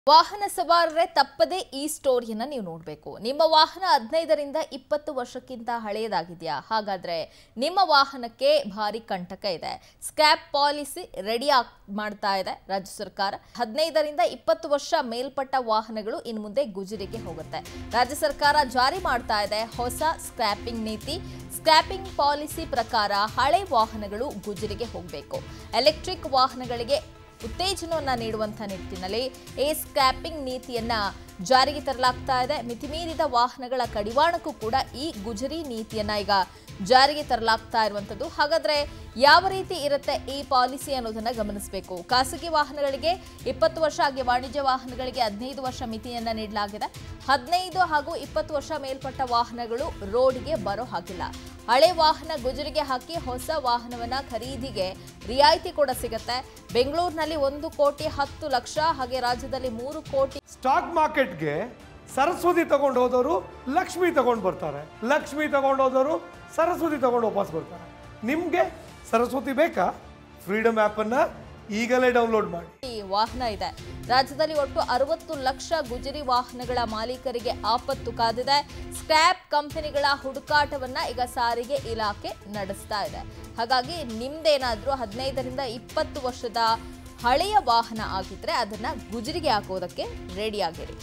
ವಾಹನ ಸವಾರರೇ ತಪ್ಪದೇ ಈ ಸ್ಟೋರಿಯನ್ನ ನೀವು ನೋಡಬೇಕು ನಿಮ್ಮ ವಾಹನ ಹದಿನೈದರಿಂದ ಇಪ್ಪತ್ತು ವರ್ಷಕ್ಕಿಂತ ಹಳೆಯದಾಗಿದೆಯಾ ಹಾಗಾದ್ರೆ ನಿಮ್ಮ ವಾಹನಕ್ಕೆ ಭಾರಿ ಕಂಟಕ ಇದೆ ಸ್ಕ್ಯಾಪ್ ಪಾಲಿಸಿ ರೆಡಿ ಆಗ್ ಮಾಡ್ತಾ ಇದೆ ರಾಜ್ಯ ಸರ್ಕಾರ ಹದಿನೈದರಿಂದ ಇಪ್ಪತ್ತು ವರ್ಷ ಮೇಲ್ಪಟ್ಟ ವಾಹನಗಳು ಇನ್ನು ಮುಂದೆ ಗುಜರಿಗೆ ಹೋಗುತ್ತೆ ರಾಜ್ಯ ಸರ್ಕಾರ ಜಾರಿ ಮಾಡ್ತಾ ಇದೆ ಹೊಸ ಸ್ಕ್ರ್ಯಾಪಿಂಗ್ ನೀತಿ ಸ್ಕ್ರ್ಯಾಪಿಂಗ್ ಪಾಲಿಸಿ ಪ್ರಕಾರ ಹಳೆ ವಾಹನಗಳು ಗುಜರಿಗೆ ಹೋಗಬೇಕು ಎಲೆಕ್ಟ್ರಿಕ್ ವಾಹನಗಳಿಗೆ ಉತ್ತೇಜನವನ್ನ ನೀಡುವಂಥ ನಿಟ್ಟಿನಲ್ಲಿ ಈ ಸ್ಕ್ರ್ಯಾಪಿಂಗ್ ನೀತಿಯನ್ನ ಜಾರಿಗೆ ತರಲಾಗ್ತಾ ಇದೆ ಮಿತಿಮೀರಿದ ವಾಹನಗಳ ಕಡಿವಾಣಕ್ಕೂ ಕೂಡ ಈ ಗುಜರಿ ನೀತಿಯನ್ನ ಈಗ ಜಾರಿಗೆ ತರಲಾಗ್ತಾ ಇರುವಂಥದ್ದು ಹಾಗಾದ್ರೆ ಯಾವ ರೀತಿ ಇರುತ್ತೆ ಈ ಪಾಲಿಸಿ ಅನ್ನೋದನ್ನ ಗಮನಿಸಬೇಕು ಖಾಸಗಿ ವಾಹನಗಳಿಗೆ ಇಪ್ಪತ್ತು ವರ್ಷ ಹಾಗೆ ವಾಣಿಜ್ಯ ವಾಹನಗಳಿಗೆ ಹದಿನೈದು ವರ್ಷ ಮಿತಿಯನ್ನ ನೀಡಲಾಗಿದೆ ಹದಿನೈದು ಹಾಗೂ ಇಪ್ಪತ್ತು ವರ್ಷ ಮೇಲ್ಪಟ್ಟ ವಾಹನಗಳು ರೋಡ್ಗೆ ಬರೋ ಹಾಗಿಲ್ಲ ಹಳೆ ವಾಹನ ಗುಜರಿಗೆ ಹಾಕಿ ಹೊಸ ವಾಹನವನ್ನ ಖರೀದಿಗೆ ರಿಯಾಯಿತಿ ಕೂಡ ಸಿಗುತ್ತೆ ಬೆಂಗಳೂರಿನಲ್ಲಿ ಒಂದು ಕೋಟಿ ಹತ್ತು ಲಕ್ಷ ಹಾಗೆ ರಾಜ್ಯದಲ್ಲಿ ಮೂರು ಕೋಟಿ ಸ್ಟಾಕ್ ಮಾರ್ಕೆಟ್ಗೆ ಸರಸ್ವತಿ ತಗೊಂಡು ಹೋದವರು ಲಕ್ಷ್ಮಿ ತಗೊಂಡು ಬರ್ತಾರೆ ಲಕ್ಷ್ಮಿ ತಗೊಂಡು ಹೋದವರು ಸರಸ್ವತಿ ತಗೊಂಡು ವಾಪಸ್ ಬರ್ತಾರೆ ನಿಮಗೆ ಸರಸ್ವತಿ ಬೇಕಾ ಫ್ರೀಡಮ್ ಆ್ಯಪನ್ನು ಈಗಲೇ ಡೌನ್ಲೋಡ್ ಮಾಡಿ ವಾಹನ ಇದೆ ರಾಜ್ಯದಲ್ಲಿ ಒಟ್ಟು ಅರವತ್ತು ಲಕ್ಷ ಗುಜರಿ ವಾಹನಗಳ ಮಾಲೀಕರಿಗೆ ಆಪತ್ತು ಕಾದಿದೆ ಸ್ಕ್ರ್ಯಾಪ್ ಕಂಪನಿಗಳ ಹುಡುಕಾಟವನ್ನ ಈಗ ಸಾರಿಗೆ ಇಲಾಖೆ ನಡೆಸ್ತಾ ಇದೆ ಹಾಗಾಗಿ ನಿಮ್ದೇನಾದ್ರೂ ಹದಿನೈದರಿಂದ ಇಪ್ಪತ್ತು ವರ್ಷದ ಹಳೆಯ ವಾಹನ ಆಗಿದ್ರೆ ಅದನ್ನ ಗುಜರಿಗೆ ಹಾಕೋದಕ್ಕೆ ರೆಡಿ ಆಗಿರಿ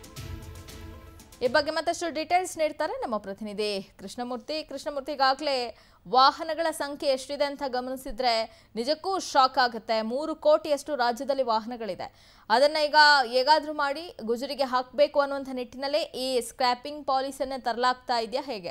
ಈ ಬಗ್ಗೆ ಮತ್ತಷ್ಟು ಡೀಟೇಲ್ಸ್ ನೀಡ್ತಾರೆ ನಮ್ಮ ಪ್ರತಿನಿಧಿ ಕೃಷ್ಣಮೂರ್ತಿ ಕೃಷ್ಣಮೂರ್ತಿ ಈಗಾಗಲೇ ವಾಹನಗಳ ಸಂಖ್ಯೆ ಎಷ್ಟಿದೆ ಅಂತ ಗಮನಿಸಿದ್ರೆ ನಿಜಕ್ಕೂ ಶಾಕ್ ಆಗುತ್ತೆ ಮೂರು ಕೋಟಿಯಷ್ಟು ರಾಜ್ಯದಲ್ಲಿ ವಾಹನಗಳಿದೆ ಅದನ್ನ ಈಗ ಹೇಗಾದ್ರೂ ಮಾಡಿ ಗುಜರಿಗೆ ಹಾಕಬೇಕು ಅನ್ನುವಂಥ ನಿಟ್ಟಿನಲ್ಲೇ ಈ ಸ್ಕ್ರ್ಯಾಪಿಂಗ್ ಪಾಲಿಸಿಯನ್ನ ತರಲಾಗ್ತಾ ಇದೆಯಾ ಹೇಗೆ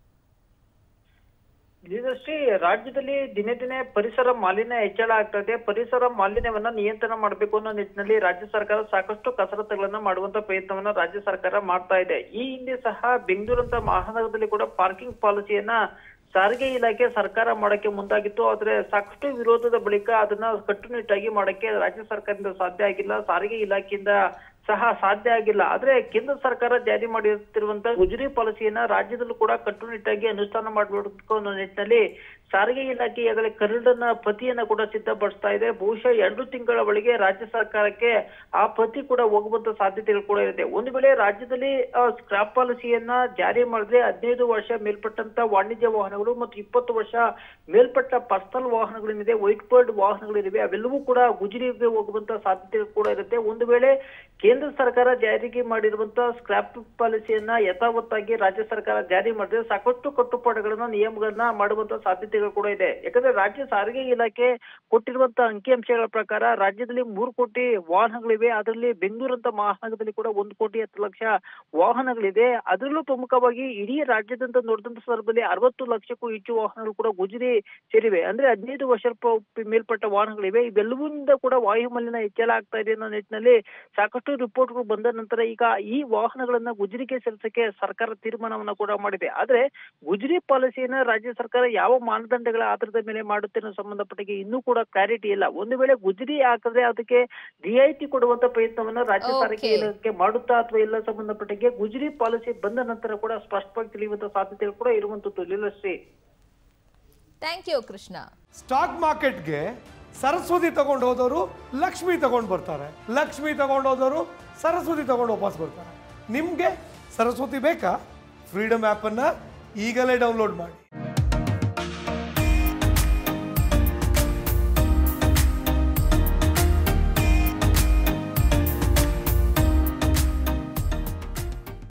ಇದಷ್ಟೇ ರಾಜ್ಯದಲ್ಲಿ ದಿನೇ ದಿನೇ ಪರಿಸರ ಮಾಲಿನ್ಯ ಹೆಚ್ಚಳ ಆಗ್ತಾ ಇದೆ ಪರಿಸರ ಮಾಲಿನ್ಯವನ್ನ ನಿಯಂತ್ರಣ ಮಾಡಬೇಕು ಅನ್ನೋ ನಿಟ್ಟಿನಲ್ಲಿ ರಾಜ್ಯ ಸರ್ಕಾರ ಸಾಕಷ್ಟು ಕಸರತ್ತುಗಳನ್ನ ಮಾಡುವಂತ ಪ್ರಯತ್ನವನ್ನ ರಾಜ್ಯ ಸರ್ಕಾರ ಮಾಡ್ತಾ ಇದೆ ಈ ಹಿಂದೆ ಸಹ ಬೆಂಗಳೂರಂತ ಮಹಾನಗರದಲ್ಲಿ ಕೂಡ ಪಾರ್ಕಿಂಗ್ ಪಾಲಿಸಿಯನ್ನ ಸಾರಿಗೆ ಇಲಾಖೆ ಸರ್ಕಾರ ಮಾಡಕ್ಕೆ ಮುಂದಾಗಿತ್ತು ಆದ್ರೆ ಸಾಕಷ್ಟು ವಿರೋಧದ ಬಳಿಕ ಅದನ್ನ ಕಟ್ಟುನಿಟ್ಟಾಗಿ ಮಾಡಕ್ಕೆ ರಾಜ್ಯ ಸರ್ಕಾರದಿಂದ ಸಾಧ್ಯ ಆಗಿಲ್ಲ ಸಾರಿಗೆ ಇಲಾಖೆಯಿಂದ ಸಹ ಸಾಧ್ಯ ಆಗಿಲ್ಲ ಆದ್ರೆ ಕೇಂದ್ರ ಸರ್ಕಾರ ಜಾರಿ ಮಾಡಿರುತ್ತಿರುವಂತಹ ಗುಜರಿ ಪಾಲಿಸಿಯನ್ನ ರಾಜ್ಯದಲ್ಲೂ ಕೂಡ ಕಟ್ಟುನಿಟ್ಟಾಗಿ ಅನುಷ್ಠಾನ ಮಾಡಬೇಕು ಅನ್ನೋ ನಿಟ್ಟಿನಲ್ಲಿ ಸಾರಿಗೆ ಇಲಾಖೆ ಈಗಾಗಲೇ ಕರಡನ್ನ ಪತಿಯನ್ನ ಕೂಡ ಸಿದ್ಧಪಡಿಸ್ತಾ ಇದೆ ಬಹುಶಃ ಎರಡು ತಿಂಗಳ ಒಳಗೆ ರಾಜ್ಯ ಸರ್ಕಾರಕ್ಕೆ ಆ ಪತಿ ಕೂಡ ಹೋಗುವಂತ ಸಾಧ್ಯತೆಗಳು ಕೂಡ ಇದೆ ಒಂದು ವೇಳೆ ರಾಜ್ಯದಲ್ಲಿ ಸ್ಕ್ರಾಪ್ ಪಾಲಿಸಿಯನ್ನ ಜಾರಿ ಮಾಡಿದ್ರೆ ಹದಿನೈದು ವರ್ಷ ಮೇಲ್ಪಟ್ಟಂತ ವಾಣಿಜ್ಯ ವಾಹನಗಳು ಮತ್ತು ಇಪ್ಪತ್ತು ವರ್ಷ ಮೇಲ್ಪಟ್ಟ ಪರ್ಸನಲ್ ವಾಹನಗಳೇನಿದೆ ವೈಟ್ ಬೋರ್ಡ್ ವಾಹನಗಳಿವೆ ಅವೆಲ್ಲವೂ ಕೂಡ ಗುಜರಿಗೆ ಹೋಗುವಂತ ಸಾಧ್ಯತೆಗಳು ಕೂಡ ಇರುತ್ತೆ ಒಂದು ವೇಳೆ ಕೇಂದ್ರ ಸರ್ಕಾರ ಜಾರಿಗೆ ಮಾಡಿರುವಂತಹ ಸ್ಕ್ರಾಪ್ ಪಾಲಿಸಿಯನ್ನ ಯಥಾವತ್ತಾಗಿ ರಾಜ್ಯ ಸರ್ಕಾರ ಜಾರಿ ಮಾಡಿದ್ರೆ ಸಾಕಷ್ಟು ಕಟ್ಟುಪಾಡುಗಳನ್ನ ನಿಯಮಗಳನ್ನ ಮಾಡುವಂತ ಸಾಧ್ಯತೆಗಳು ಕೂಡ ಇದೆ ಯಾಕಂದ್ರೆ ರಾಜ್ಯ ಸಾರಿಗೆ ಇಲಾಖೆ ಕೊಟ್ಟಿರುವಂತಹ ಅಂಕಿಅಂಶಗಳ ಪ್ರಕಾರ ರಾಜ್ಯದಲ್ಲಿ ಮೂರು ಕೋಟಿ ವಾಹನಗಳಿವೆ ಅದರಲ್ಲಿ ಬೆಂಗಳೂರಂತ ಮಹಾನಗರದಲ್ಲಿ ಕೂಡ ಒಂದು ಕೋಟಿ ಹತ್ತು ಲಕ್ಷ ವಾಹನಗಳಿದೆ ಅದರಲ್ಲೂ ಪ್ರಮುಖವಾಗಿ ಇಡೀ ರಾಜ್ಯದಂತ ನೋಡಿದಂತ ಸಂದರ್ಭದಲ್ಲಿ ಅರವತ್ತು ಲಕ್ಷಕ್ಕೂ ಹೆಚ್ಚು ವಾಹನಗಳು ಕೂಡ ಗುಜರಿ ಸೇರಿವೆ ಅಂದ್ರೆ ಹದಿನೈದು ವರ್ಷ ಪ- ಮೇಲ್ಪಟ್ಟ ವಾಹನಗಳಿವೆ ಇವೆಲ್ಲವಿಂದ ಕೂಡ ವಾಯು ಮಾಲಿನ್ಯ ಹೆಚ್ಚಳ ಆಗ್ತಾ ಇದೆ ಅನ್ನೋ ನಿಟ್ಟಿನಲ್ಲಿ ಸಾಕಷ್ಟು ರಿಪೋರ್ಟ್ಗಳು ಬಂದ ನಂತರ ಈಗ ಈ ವಾಹನಗಳನ್ನ ಗುಜರಿಗೆ ಸೇರಿಸಕ್ಕೆ ಸರ್ಕಾರ ತೀರ್ಮಾನವನ್ನ ಕೂಡ ಮಾಡಿದೆ ಆದ್ರೆ ಗುಜರಿ ಪಾಲಿಸಿಯನ್ನ ರಾಜ್ಯ ಸರ್ಕಾರ ಯಾವ ಮಾನದಂಡಗಳ ಆಧಾರದ ಮೇಲೆ ಮಾಡುತ್ತೆ ಅನ್ನೋ ಸಂಬಂಧಪಟ್ಟಿಗೆ ಇನ್ನೂ ಕೂಡ ಕ್ಲಾರಿಟಿ ಇಲ್ಲ ಒಂದು ವೇಳೆ ಗುಜರಿ ಹಾಕಿದ್ರೆ ಅದಕ್ಕೆ ರಿಯಾಯಿತಿ ಕೊಡುವಂತ ಪ್ರಯತ್ನವನ್ನ ರಾಜ್ಯ ಸಾರಿಗೆ Okay. ಇಲಾಖೆ ಮಾಡುತ್ತಾ ಅಥವಾ ಇಲ್ಲ ಸಂಬಂಧಪಟ್ಟಿಗೆ ಗುಜರಿ ಪಾಲಿಸಿ ಬಂದ ನಂತರ ಕೂಡ ಸ್ಪಷ್ಟವಾಗಿ ತಿಳಿಯುವಂತ ಸಾಧ್ಯತೆಗಳು ಕೂಡ ಇರುವಂತದ್ದು Leelashree thank you Krishna stock ಮಾರ್ಕೆಟ್ಗೆ ಸರಸ್ವತಿ ತಗೊಂಡು ಹೋದವರು ಲಕ್ಷ್ಮಿ ತಗೊಂಡು ಬರ್ತಾರೆ ಲಕ್ಷ್ಮಿ ತಗೊಂಡು ಹೋದವರು ಸರಸ್ವತಿ ತಗೊಂಡು ವಾಪಸ್ ಬರ್ತಾರೆ ನಿಮಗೆ ಸರಸ್ವತಿ ಬೇಕಾ ಫ್ರೀಡಮ್ ಆ್ಯಪನ್ನು ಈಗಲೇ ಡೌನ್ಲೋಡ್ ಮಾಡಿ